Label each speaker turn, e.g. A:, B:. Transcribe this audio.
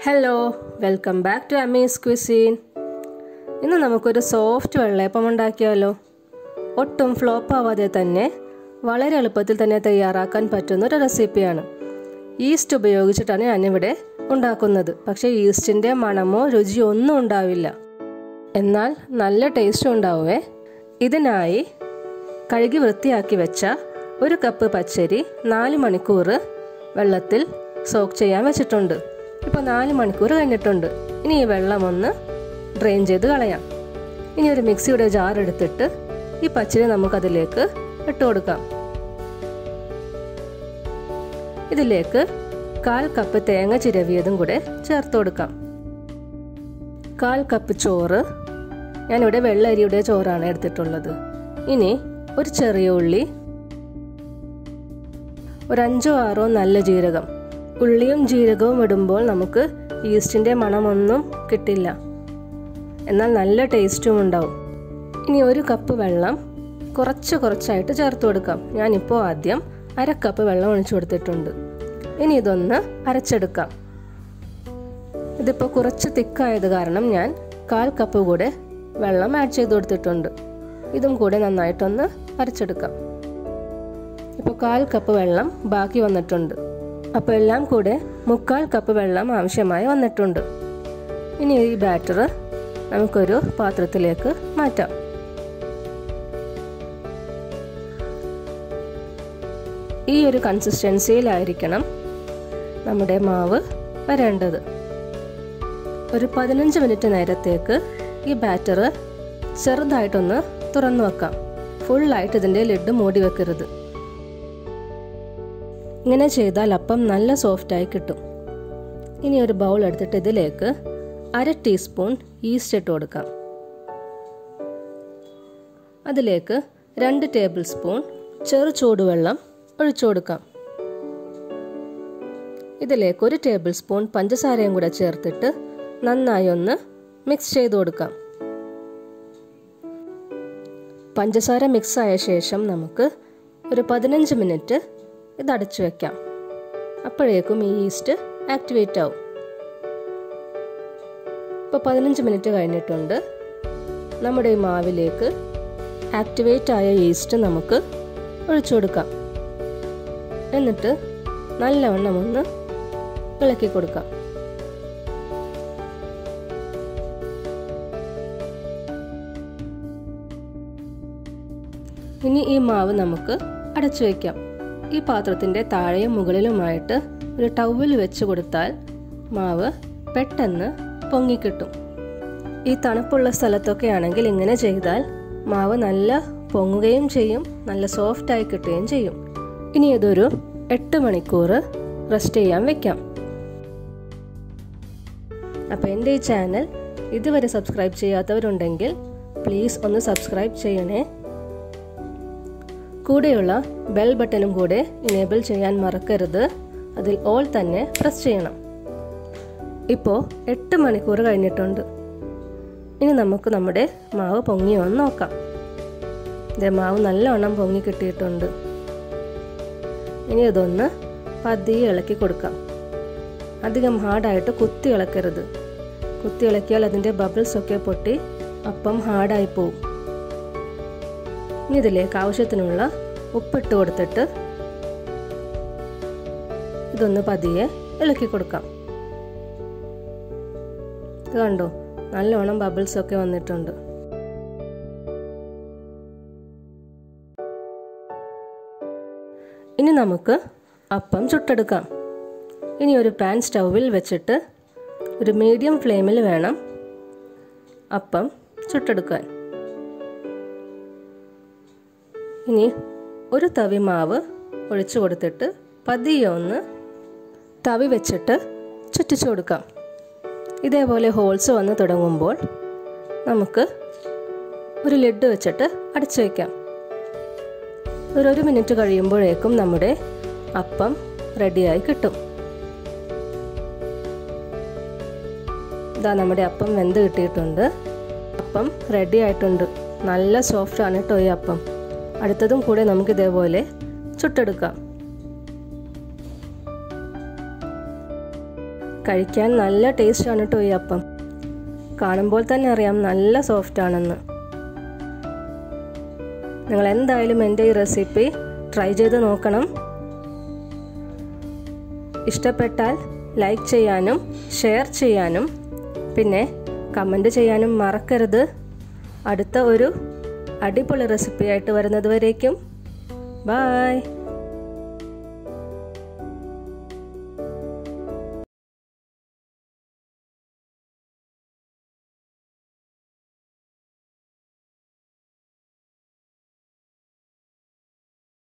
A: hello welcome back to Amees cuisine ഇന്ന് നമുക്കൊരു soft വെള്ളയപ്പം ഉണ്ടാക്കിയാലോ ഒട്ടും ഫ്ലോപ്പ് ആവാതെ തന്നെ വളരെ എളുപ്പത്തിൽ തന്നെ തയ്യാറാക്കാൻ പറ്റുന്ന ഒരു റെസിപ്പിയാണ് ഈസ്റ്റ് ഉപയോഗിച്ചിട്ടാണ് ഞാനിവിടെ ഉണ്ടാക്കുന്നത് പക്ഷേ ഈസ്റ്റിൻ്റെ മണമോ രുചിയോ ഒന്നും ഉണ്ടാവില്ല എന്നാൽ നല്ല ടേസ്റ്റും ഉണ്ടാവുമേ ഇതിനായി കഴുകി വൃത്തിയാക്കി വെച്ച ഒരു കപ്പ് പച്ചരി നാല് മണിക്കൂർ വെള്ളത്തിൽ സോക്ക് ചെയ്യാൻ വെച്ചിട്ടുണ്ട് ഇപ്പോൾ നാല് മണിക്കൂർ കഴിഞ്ഞിട്ടുണ്ട് ഇനി ഈ വെള്ളം ഒന്ന് ഡ്രെയിൻ ചെയ്ത് കളയാം ഇനി ഒരു മിക്സിയുടെ ജാർ എടുത്തിട്ട് ഈ പച്ചരി നമുക്കതിലേക്ക് ഇട്ട് കൊടുക്കാം ഇതിലേക്ക് കാൽ കപ്പ് തേങ്ങ ചിരവിയതും കൂടെ ചേർത്ത് കൊടുക്കാം കാൽ കപ്പ് ചോറ് ഞാനിവിടെ വെള്ളരിയുടെ ചോറാണ് എടുത്തിട്ടുള്ളത് ഇനി ഒരു ചെറിയ ഉള്ളി ഒരു അഞ്ചോ ആറോ നല്ല ജീരകം ഉള്ളിയും ജീരകവും ഇടുമ്പോൾ നമുക്ക് ഈസ്റ്റിൻ്റെ മണമൊന്നും കിട്ടില്ല എന്നാൽ നല്ല ടേസ്റ്റും ഉണ്ടാവും ഇനി ഒരു കപ്പ് വെള്ളം കുറച്ച് കുറച്ചായിട്ട് ചേർത്ത് കൊടുക്കാം ഞാനിപ്പോൾ ആദ്യം അര കപ്പ് വെള്ളം ഒഴിച്ചു കൊടുത്തിട്ടുണ്ട് ഇനി ഇതൊന്ന് അരച്ചെടുക്കാം ഇതിപ്പോൾ കുറച്ച് തിക്കായത് കാരണം ഞാൻ കാൽ കപ്പ് കൂടെ വെള്ളം ആഡ് ചെയ്ത് കൊടുത്തിട്ടുണ്ട് ഇതും കൂടെ നന്നായിട്ടൊന്ന് അരച്ചെടുക്കാം ഇപ്പോൾ കാൽ കപ്പ് വെള്ളം ബാക്കി വന്നിട്ടുണ്ട് അപ്പോൾ എല്ലാം കൂടെ മുക്കാൽ കപ്പ് വെള്ളം ആവശ്യമായി വന്നിട്ടുണ്ട് ഇനി ഈ ബാറ്റർ നമുക്കൊരു പാത്രത്തിലേക്ക് മാറ്റാം ഈ ഒരു കൺസിസ്റ്റൻസിയിലായിരിക്കണം നമ്മുടെ മാവ് വരേണ്ടത് ഒരു പതിനഞ്ച് മിനിറ്റ് നേരത്തേക്ക് ഈ ബാറ്റർ ചെറുതായിട്ടൊന്ന് തുറന്നു വെക്കാം ഫുള്ളായിട്ട് ഇതിൻ്റെ ലിഡ് മൂടി വെക്കരുത് ഇങ്ങനെ ചെയ്താൽ അപ്പം നല്ല സോഫ്റ്റായി കിട്ടും ഇനി ഒരു ബൗൾ എടുത്തിട്ട് ഇതിലേക്ക് അര ടീസ്പൂൺ ഈസ്റ്റ് ഇട്ട് കൊടുക്കാം അതിലേക്ക് രണ്ട് ടേബിൾ സ്പൂൺ ചെറു ചൂടുവെള്ളം ഒഴിച്ചു കൊടുക്കാം ഇതിലേക്ക് ഒരു ടേബിൾ സ്പൂൺ പഞ്ചസാരയും കൂടെ ചേർത്തിട്ട് നന്നായി ഒന്ന് മിക്സ് ചെയ്ത് കൊടുക്കാം പഞ്ചസാര മിക്സ് ആയ ശേഷം നമുക്ക് ഒരു പതിനഞ്ച് മിനിറ്റ് ഇത് അടച്ചു വെക്കാം അപ്പോഴേക്കും ഈ ഈസ്റ്റ് ആക്ടിവേറ്റ് ആവും ഇപ്പോൾ പതിനഞ്ച് മിനിറ്റ് കഴിഞ്ഞിട്ടുണ്ട് നമ്മുടെ ഈ മാവിലേക്ക് ആക്ടിവേറ്റ് ആയ ഈസ്റ്റ് നമുക്ക് ഒഴിച്ചു കൊടുക്കാം എന്നിട്ട് നല്ലവണ്ണം ഒന്ന് ഇളക്കി കൊടുക്കാം ഇനി ഈ മാവ് നമുക്ക് അടച്ചു വയ്ക്കാം ഈ പാത്രത്തിൻ്റെ താഴെയും മുകളിലുമായിട്ട് ഒരു ടവൽ വെച്ച് കൊടുത്താൽ മാവ് പെട്ടെന്ന് പൊങ്ങിക്കിട്ടും ഈ തണുപ്പുള്ള സ്ഥലത്തൊക്കെ ആണെങ്കിൽ ഇങ്ങനെ ചെയ്താൽ മാവ് നല്ല പൊങ്ങുകയും ചെയ്യും നല്ല സോഫ്റ്റായി കിട്ടുകയും ചെയ്യും ഇനി ഇതൊരു എട്ട് മണിക്കൂർ റെസ്റ്റ് ചെയ്യാൻ വെക്കാം അപ്പോൾ എൻ്റെ ഈ ചാനൽ ഇതുവരെ സബ്സ്ക്രൈബ് ചെയ്യാത്തവരുണ്ടെങ്കിൽ പ്ലീസ് ഒന്ന് സബ്സ്ക്രൈബ് ചെയ്യണേ കൂടെയുള്ള ബെൽ ബട്ടണും കൂടെ ഇനേബിൾ ചെയ്യാൻ മറക്കരുത് അതിൽ ഓൾ തന്നെ പ്രസ് ചെയ്യണം ഇപ്പോൾ എട്ട് മണിക്കൂർ കഴിഞ്ഞിട്ടുണ്ട് ഇനി നമുക്ക് നമ്മുടെ മാവ് പൊങ്ങിയോ എന്ന് നോക്കാം ഇതേ മാവ് നല്ലവണ്ണം പൊങ്ങി കിട്ടിയിട്ടുണ്ട് ഇനി ഇതൊന്ന് പതിയെ ഇളക്കി കൊടുക്കാം അധികം ഹാർഡായിട്ട് കുത്തി ഇളക്കരുത് കുത്തി ഇളക്കിയാൽ അതിൻ്റെ ബബിൾസ് ഒക്കെ പൊട്ടി അപ്പം ഹാർഡായി പോവും ഇനി ഇതിലേക്ക് ആവശ്യത്തിനുള്ള ഉപ്പിട്ട് കൊടുത്തിട്ട് ഇതൊന്ന് പതിയെ ഇളക്കി കൊടുക്കാം ഇത് കണ്ടോ നല്ലോണം ബബിൾസ് ഒക്കെ വന്നിട്ടുണ്ട് ഇനി നമുക്ക് അപ്പം ചുട്ടെടുക്കാം ഇനി ഒരു പാൻ സ്റ്റൗവിൽ വെച്ചിട്ട് ഒരു മീഡിയം ഫ്ലെയിമിൽ വേണം അപ്പം ചുട്ടെടുക്കാൻ ഇനി ഒരു തവി മാവ് ഒഴിച്ചു കൊടുത്തിട്ട് പതിയെ ഒന്ന് തവി വെച്ചിട്ട് ചുറ്റിച്ചു കൊടുക്കാം ഇതേപോലെ ഹോൾസ് വന്ന് തുടങ്ങുമ്പോൾ നമുക്ക് ഒരു ലിഡ് വെച്ചിട്ട് അടച്ചു വയ്ക്കാം ഒരു ഒരു മിനിറ്റ് കഴിയുമ്പോഴേക്കും നമ്മുടെ അപ്പം റെഡിയായി കിട്ടും ഇതാ നമ്മുടെ അപ്പം വെന്ത് കിട്ടിയിട്ടുണ്ട് അപ്പം റെഡി ആയിട്ടുണ്ട് നല്ല സോഫ്റ്റ് ആണ് കേട്ടോ ഈ അപ്പം അടുത്തതും കൂടെ നമുക്ക് ഇതേപോലെ ചുട്ടെടുക്കാം കഴിക്കാൻ നല്ല ടേസ്റ്റാണ് കേട്ടോ ഈ അപ്പം കാണുമ്പോൾ തന്നെ അറിയാം നല്ല സോഫ്റ്റ് ആണെന്ന് നിങ്ങൾ എന്തായാലും എൻ്റെ ഈ റെസിപ്പി ട്രൈ ചെയ്ത് നോക്കണം ഇഷ്ടപ്പെട്ടാൽ ലൈക്ക് ചെയ്യാനും ഷെയർ ചെയ്യാനും പിന്നെ കമൻറ്റ് ചെയ്യാനും മറക്കരുത് അടുത്ത ഒരു അടിപൊളി റെസിപ്പി ആയിട്ട് വരുന്നത് വരേക്കും ബായ്